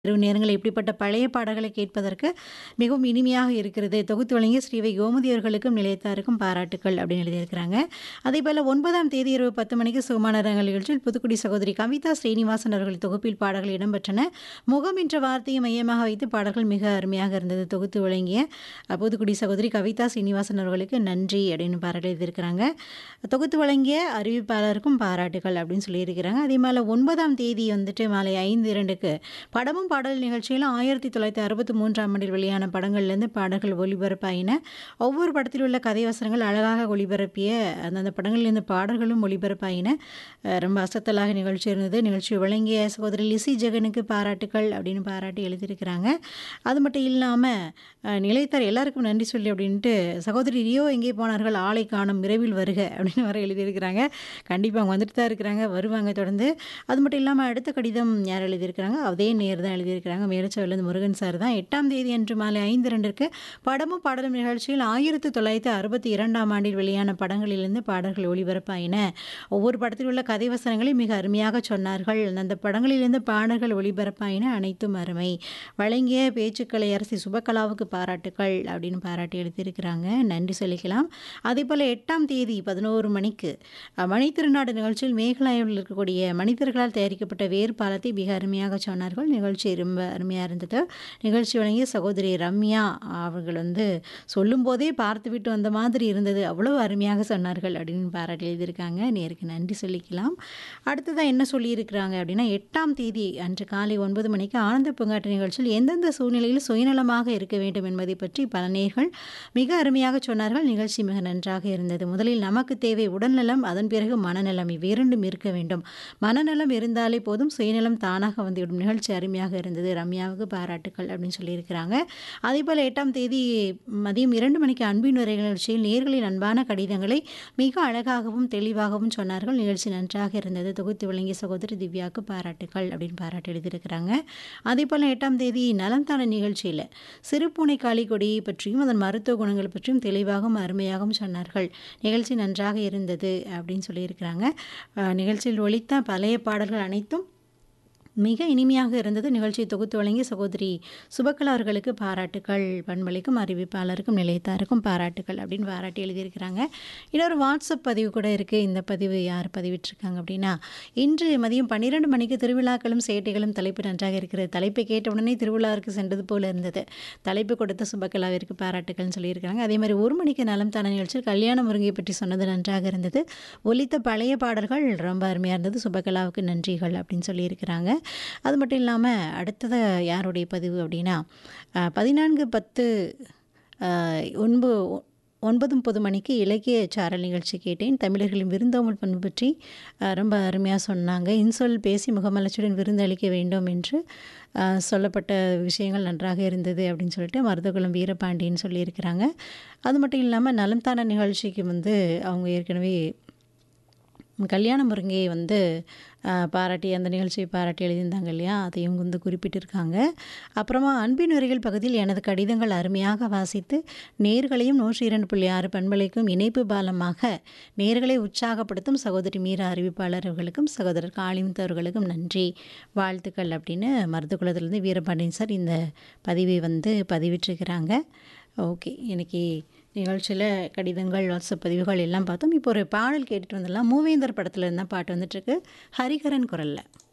இரவு நேரங்களில் இப்படிப்பட்ட பழைய பாடல்களை கேட்பதற்கு மிகவும் இனிமையாக இருக்கிறது. தொகுத்து வழங்கிய ஸ்ரீவை கோமதி அவர்களுக்கும், நிலையத்தாருக்கும் பாராட்டுக்கள் அப்படின்னு எழுதியிருக்கிறாங்க. அதேபோல 9ஆம் தேதி இரவு 10 மணிக்கு சுகமான ராகங்கள் நிகழ்ச்சியில் புதுக்குடி சகோதரி கவிதா ஸ்ரீனிவாசன் அவர்கள் தொகுப்பில் பாடல்கள் இடம்பெற்றன. முகம் என்ற வார்த்தையை மையமாக வைத்து பாடல்கள் மிக அருமையாக இருந்தது. தொகுத்து வழங்கிய அ புதுக்குடி சகோதரி கவிதா ஸ்ரீனிவாசன் அவர்களுக்கு நன்றி அப்படின்னு பாராட்டு எழுதியிருக்கிறாங்க. தொகுத்து வழங்கிய அறிவிப்பாளருக்கும் பாராட்டுக்கள் அப்படின்னு சொல்லியிருக்கிறாங்க. அதேமாதிரி 9ஆம் தேதி வந்துட்டு மாலை 5:02க்கு படமும் பாடல் நிகழ்ச்சியில் 1963ஆம் ஆண்டில் வெளியான படங்கள்லேருந்து பாடல்கள் ஒளிபரப்பாயின. ஒவ்வொரு படத்தில் உள்ள கதை வசனங்கள் அழகாக ஒளிபரப்பிய அந்தந்த படங்கள்லேருந்து பாடல்களும் ஒளிபரப்பாயின. அ ரொம்ப அசத்தலாக நிகழ்ச்சி இருந்தது. நிகழ்ச்சி வழங்கிய சகோதரி லிஸி ஜெகனுக்கு பாராட்டுக்கள் அப்படின்னு பாராட்டி எழுதியிருக்கிறாங்க. அது மட்டும் இல்லாம அ நிலையத்தார் எல்லாருக்கும் நன்றி சொல்லி அப்படின்ட்டு சகோதரி ரியோ எங்கே போனார்கள் ஆளை காணோம் விரைவில் வருக அப்படின்னு வேற எழுதியிருக்கிறாங்க. கண்டிப்பா அவங்க வந்துட்டு தான் இருக்கிறாங்க. வருவாங்க தொடர்ந்து. அது மட்டும் இல்லாம அடுத்த கடிதம் யார் எழுதியிருக்கிறாங்க? அதே நேயர் தான் எழுதியிருக்கிறாங்க. மேலச்செவலேருந்து முருகன் சார் தான் 8ஆம் தேதி அன்று மாலை 5:02க்கு படமும் பாடலும் நிகழ்ச்சியில் 1962ஆம் ஆண்டில் வெளியான படங்களிலிருந்து பாடல்கள் ஒளிபரப்பாயின. ஒவ்வொரு படத்தில் உள்ள கதை வசனங்களை மிக அருமையாக சொன்னார்கள். அந்தந்த படங்களிலிருந்து பாடல்கள் ஒளிபரப்பாயின. அனைத்தும் அருமை. வழங்கிய பேச்சுக்கலை அரசி சுபகலாவுக்கு பாராட்டுக்கள் அப்படின்னு பாராட்டி எழுதியிருக்கிறாங்க. நன்றி சொல்லிக்கலாம். அதேபோல 8ஆம் தேதி 11 மணிக்கு அ மணித்திருநாடு நிகழ்ச்சியில் மேகாலயாவில் இருக்கக்கூடிய மனிதர்களால் தயாரிக்கப்பட்ட வேர் பாலத்தை மிக அருமையாக சொன்னார்கள். நிகழ்ச்சி ரொம்ப அருமையா இருந்தது. நிகழ்ச்சி வழங்கிய சகோதரி ரம்யா அவர்கள் வந்து சொல்லும்போதே பார்த்துவிட்டு வந்த மாதிரி இருந்தது. அவ்வளவு அருமையாக சொன்னார்கள் அப்படின்னு பாராட்டி எழுதியிருக்காங்க. நேயருக்கு நன்றி சொல்லிக்கலாம். அடுத்ததா என்ன சொல்லியிருக்கிறாங்க அப்படின்னா 8ஆம் தேதி அன்று காலை 9 மணிக்கு ஆனந்த பூங்காற்று நிகழ்ச்சியில் எந்தெந்த சூழ்நிலையில் சுயநலமாக இருக்க வேண்டும் என்பதை பற்றி பல நேயர்கள் மிக அருமையாக சொன்னார்கள். நிகழ்ச்சி மிக நன்றாக இருந்தது. முதலில் நமக்கு தேவை உடல்நலம் அதன் பிறகு மனநலம் இவ்விரண்டும் இருக்க வேண்டும். மனநலம் இருந்தாலே போதும் சுயநலம் தானாக வந்துவிடும். நிகழ்ச்சி அருமையாக இருந்தது. ரம்யாவுக்கு பாராட்டுக்கள் அப்படின்னு சொல்லியிருக்கிறாங்க. அதேபோல 8ஆம் தேதி மதியம் 2 மணிக்கு அன்பின் உரை நிகழ்ச்சியில் நேயர்களின் அன்பான கடிதங்களை மிக அழகாகவும் தெளிவாகவும் சொன்னார்கள். நிகழ்ச்சி நன்றாக இருந்தது. தொகுத்து வழங்கிய சகோதரி திவ்யாவுக்கு பாராட்டுக்கள் அப்படின்னு பாராட்டு எழுதியிருக்கிறாங்க. அதேபோல 8ஆம் தேதி நலம் தான நிகழ்ச்சியில சிறுபூனை காளிக்கொடியை பற்றியும் அதன் மருத்துவ குணங்கள் பற்றியும் தெளிவாகவும் அருமையாகவும் சொன்னார்கள். நிகழ்ச்சி நன்றாக இருந்தது அப்படின்னு சொல்லியிருக்கிறாங்க. அ நிகழ்ச்சியில் ஒலித்த பழைய பாடல்கள் அனைத்தும் மிக இனிமையாக இருந்தது. நிகழ்ச்சியை தொகுத்து வழங்கிய சகோதரி சுபகலா அவர்களுக்கு பாராட்டுக்கள். பண்பலைக்கும், அறிவிப்பாளருக்கும், நிலையத்தாருக்கும் பாராட்டுக்கள் அப்படின்னு பாராட்டி எழுதியிருக்கிறாங்க. இன்னொரு வாட்ஸ்அப் பதிவு கூட இருக்கு. இந்த பதிவு யார் பதிவிட்டிருக்காங்க அப்படின்னா, இன்று மதியம் 12 மணிக்கு திருவிழாக்களும் சேட்டைகளும் தலைப்பு நன்றாக இருக்கிறது. தலைப்பை கேட்ட உடனே திருவிழாவிற்கு சென்றது போல இருந்தது. தலைப்பு கொடுத்த சுபகலாவிற்கு பாராட்டுக்கள்னு சொல்லியிருக்காங்க. அதேமாதிரி 1 மணிக்கு நலம் தான நிகழ்ச்சியில் கல்யாண முருங்கை பற்றி சொன்னது நன்றாக இருந்தது. ஒலித்த பழைய பாடல்கள் ரொம்ப அருமையா இருந்தது. சுபகலாவுக்கு நன்றிகள் அப்படின்னு சொல்லியிருக்கிறாங்க. அது மட்டும் இல்லாம அடுத்தது யாருடைய பதிவு அப்படின்னா, அ 14:10 அ ஒன்பு 9:30 மணிக்கு இலக்கிய சாரல் நிகழ்ச்சி கேட்டேன். தமிழர்களின் விருந்தோம்பல் பண்பு பற்றி அ ரொம்ப அருமையா சொன்னாங்க. இன்சொல் பேசி முகமலர்ச்சியுடன் விருந்தளிக்க வேண்டும் என்று அ சொல்லப்பட்ட விஷயங்கள் நன்றாக இருந்தது அப்படின்னு சொல்லிட்டு மருதகுளம் வீரபாண்டியன் சொல்லியிருக்கிறாங்க. அது மட்டும் இல்லாம நலம் தான நிகழ்ச்சிக்கு வந்து அவங்க ஏற்கனவே கல்யாண முருங்கையை வந்து அ பாராட்டி அந்த நிகழ்ச்சியை பாராட்டி எழுதியிருந்தாங்க இல்லையா? அதையும் வந்து குறிப்பிட்டிருக்காங்க. அப்புறமா அன்பின் உரைகள் பகுதியில் எனது கடிதங்கள் அருமையாக வாசித்து நேயர்களையும் 102.6 பண்பலைக்கும் இணைப்பு பாலமாக நேயர்களை உற்சாகப்படுத்தும் சகோதரி மீரா அறிவிப்பாளர் அவர்களுக்கும், சகோதரர் காளிமுத்து அவர்களுக்கும் நன்றி, வாழ்த்துக்கள் அப்படின்னு மருதகுளத்திலிருந்து வீரபாண்டியன் சார் இந்த பதிவை வந்து பதிவிட்டிருக்கிறாங்க. ஓகே. இன்னைக்கு நிகழ்ச்சியில கடிதங்கள், வாட்ஸ்அப் பதிவுகள் எல்லாம் பார்த்தோம். இப்போ ஒரு பாடல் கேட்டுட்டு வந்துடலாம். மூவேந்தர் படத்துல இருந்து தான் பாட்டு வந்துட்டுருக்கு. ஹரிஹரன் குரல்ல.